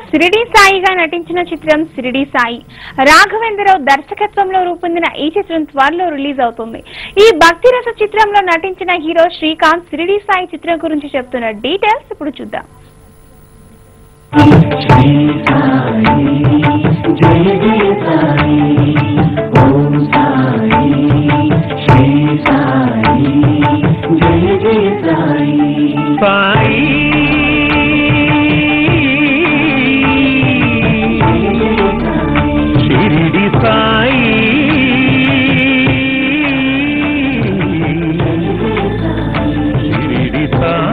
సిరిడి సాయిగా నటించిన చిత్రం సిరిడి సాయి రాఘవేంద్రరావు దర్శకత్వంలో రూపొందిన ఈ చిత్రం త్వరలో రిలీజ్ అవుతుంది ఈ భక్తి రస చిత్రంలో నటించిన హీరో శ్రీకాంత్ సిరిడి సాయి చిత్రం గురించి చెప్తున్న డీటెయిల్స్ ఇప్పుడు చూద్దాం జయ జయ సాయి ఓం సాయి శ్రీ సాయి జయ జయ సాయి సాయి షిరిడి సాయి షిరిడి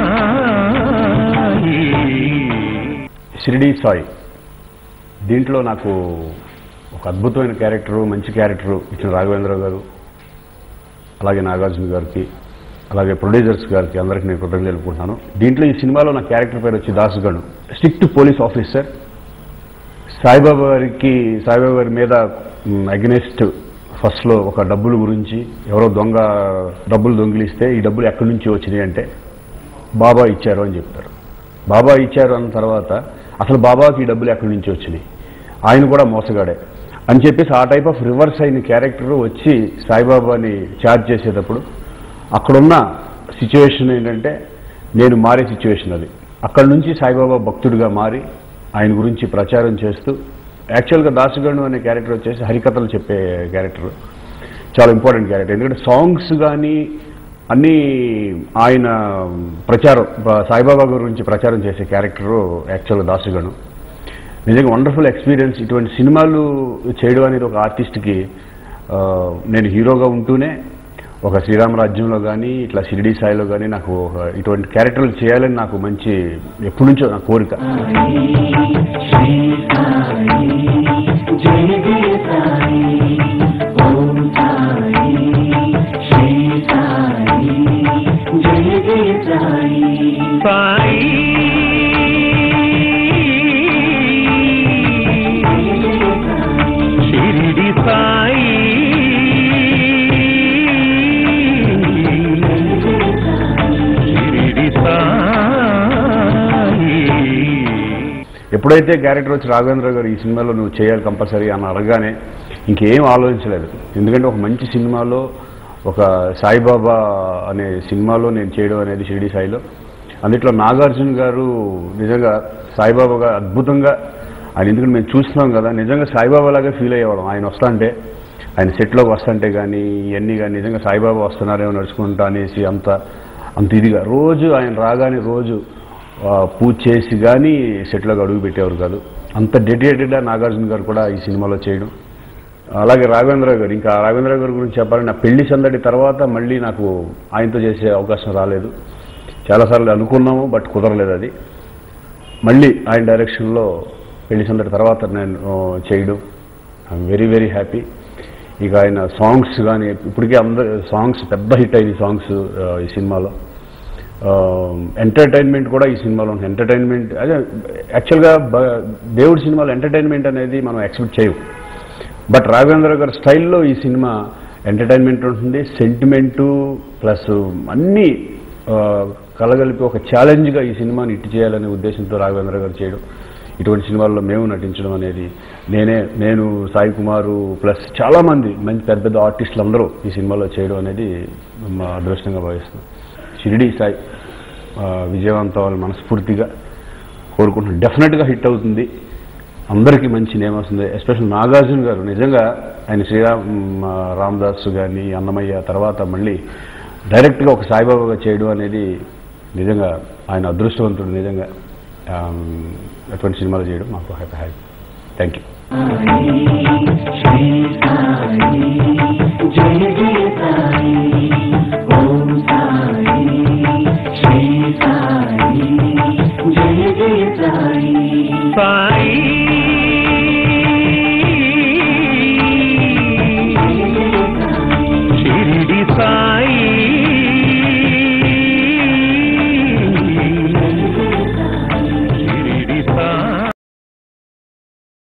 సాయి షిరిడి సాయి దీంట్లో నాకు ఒక అద్భుతమైన క్యారెక్టరు మంచి క్యారెక్టరు ఇచ్చిన రాఘవేంద్రరావు గారు అలాగే నాగార్జున గారికి అలాగే ప్రొడ్యూసర్స్ గారికి అందరికీ నేను కృతజ్ఞతలు తెలుపుకుంటున్నాను దీంట్లో ఈ సినిమాలో నా క్యారెక్టర్ పేరు వచ్చి Dasganu strict police officer Saibaba గారికి సాయిబాబా గారి మీద అగ్నెస్ట్ ఫస్ట్లో ఒక డబ్బుల గురించి ఎవరో దొంగ డబ్బులు దొంగిలిస్తే ఈ డబ్బులు ఎక్కడి నుంచి వచ్చినాయి అంటే బాబా ఇచ్చారు అని చెప్తారు బాబా ఇచ్చారు అన్న తర్వాత అసలు బాబాకి ఈ డబ్బులు ఎక్కడి నుంచి వచ్చినాయి ఆయన కూడా మోసగాడే అని చెప్పేసి ఆ టైప్ ఆఫ్ రివర్స్ అయిన క్యారెక్టర్ వచ్చి సాయిబాబాని ఛార్జ్ చేసేటప్పుడు అక్కడున్న సిచ్యువేషన్ ఏంటంటే నేను మారే సిచ్యువేషన్ అది అక్కడి నుంచి సాయిబాబా భక్తుడిగా మారి ఆయన గురించి ప్రచారం చేస్తూ యాక్చువల్గా దాసుగణు అనే క్యారెక్టర్ వచ్చేసి హరికథలు చెప్పే క్యారెక్టర్ చాలా ఇంపార్టెంట్ క్యారెక్టర్ ఎందుకంటే సాంగ్స్ కానీ అన్నీ ఆయన ప్రచారం బ- సాయిబాబా గురించి ప్రచారం చేసే క్యారెక్టరు యాక్చువల్గా దాసుగణు నిజంగా వండర్ఫుల్ ఎక్స్పీరియన్స్ ఇటువంటి సినిమాలు చేయడం అనేది ఒక ఆర్టిస్ట్కి ఆ, నేను హీరోగా ఉంటూనే ఒక శ్రీరామరాజ్యంలో కానీ ఇట్లా షిరిడి సాయిలో కానీ నాకు ఒక ఇటువంటి క్యారెక్టర్లు చేయాలని నాకు మంచి ఎప్పటి నుంచో నా కోరిక శ్రీ సాయి జయ జయ సాయి ఓం సాయి శ్రీ సాయి జయ జయ సాయి సాయి షిరిడి సాయి షిరిడి సాయి ఎప్పుడైతే క్యారెక్టర్ వచ్చి రాఘవేంద్ర గారు ఈ సినిమాలో నువ్వు చేయాలి కంపల్సరీ అని అడగగానే ఇంకేం ఆలోచించలేదు ఎందుకంటే ఒక మంచి సినిమాలో ఒక సాయిబాబా అనే సినిమాలో నేను చేయడం అనేది షిరిడి సాయిలో అందుట్లో నాగార్జున గారు నిజంగా సాయిబాబా గారు అద్భుతంగా ఆయన ఎందుకంటే మేము చూస్తున్నాం కదా నిజంగా సాయిబాబా లాగా ఫీల్ అయ్యేవాళ్ళం ఆయన వస్తాంటే ఆయన సెట్లోకి వస్తుంటే కానీ ఇవన్నీ కానీ నిజంగా సాయిబాబా వస్తున్నారేమో నడుచుకుంటా అనేసి అంత అంత ఇదిగా రోజు ఆయన రాగానే రోజు ఆ, పూజ చేసి కానీ సెట్లోకి అడుగు పెట్టేవారు కాదు అంత డెడికేటెడ్గా నాగార్జున గారు కూడా ఈ సినిమాలో చేయడం అలాగే రాఘవేంద్ర గారు ఇంకా రాఘవేంద్ర గారి గురించి చెప్పాలంటే నా పెళ్లి సందడి తర్వాత మళ్ళీ నాకు ఆయనతో చేసే అవకాశం రాలేదు చాలాసార్లు అనుకున్నాము బట్ కుదరలేదు అది మళ్ళీ ఆయన డైరెక్షన్లో పెళ్లి సందడి తర్వాత నేను ఆ, చేయడం ఐఎమ్ వెరీ వెరీ హ్యాపీ ఇక ఆయన సాంగ్స్ కానీ ఇప్పటికే అందరు సాంగ్స్ పెద్ద హిట్ అయిన సాంగ్స్ ఈ సినిమాలో ఎంటర్టైన్మెంట్ కూడా ఈ సినిమాలో ఉంది ఎంటర్టైన్మెంట్ అదే యాక్చువల్గా బ- దేవుడి సినిమాలో ఎంటర్టైన్మెంట్ అనేది మనం ఎక్స్పెక్ట్ చేయం బట్ రాఘవేంద్ర గారి స్టైల్లో ఈ సినిమా ఎంటర్టైన్మెంట్ ఉంటుంది సెంటిమెంటు ప్లస్ అన్నీ ఆ, కలగలిపి ఒక ఛాలెంజ్గా ఈ సినిమాని ఇట్టు చేయాలనే ఉద్దేశంతో రాఘవేంద్ర గారు చేయడం ఇటువంటి సినిమాల్లో మేము నటించడం అనేది నేనే నేను సాయి కుమారు ప్లస్ చాలామంది మంచి పెద్ద పెద్ద ఆర్టిస్టులు అందరూ ఈ సినిమాలో చేయడం అనేది మా అదృష్టంగా భావిస్తున్నాం షిరిడి సాయి ఆ, విజయవంతం అవ్వాలని మనస్ఫూర్తిగా కోరుకుంటున్నాను డెఫినెట్గా హిట్ అవుతుంది అందరికీ మంచి నేమ్ వస్తుంది ఎస్పెషల్ నాగార్జున గారు నిజంగా ఆయన శ్రీరామ్ ఆ, రామదాస్ కానీ అన్నమయ్య తర్వాత మళ్ళీ డైరెక్ట్గా ఒక సాయిబాబాగా చేయడం అనేది నిజంగా ఆయన అదృష్టవంతుడు నిజంగా ఆ, అటువంటి సినిమాలు చేయడం మాకు happy happy thank you Shri Sai జయ జయ సాయి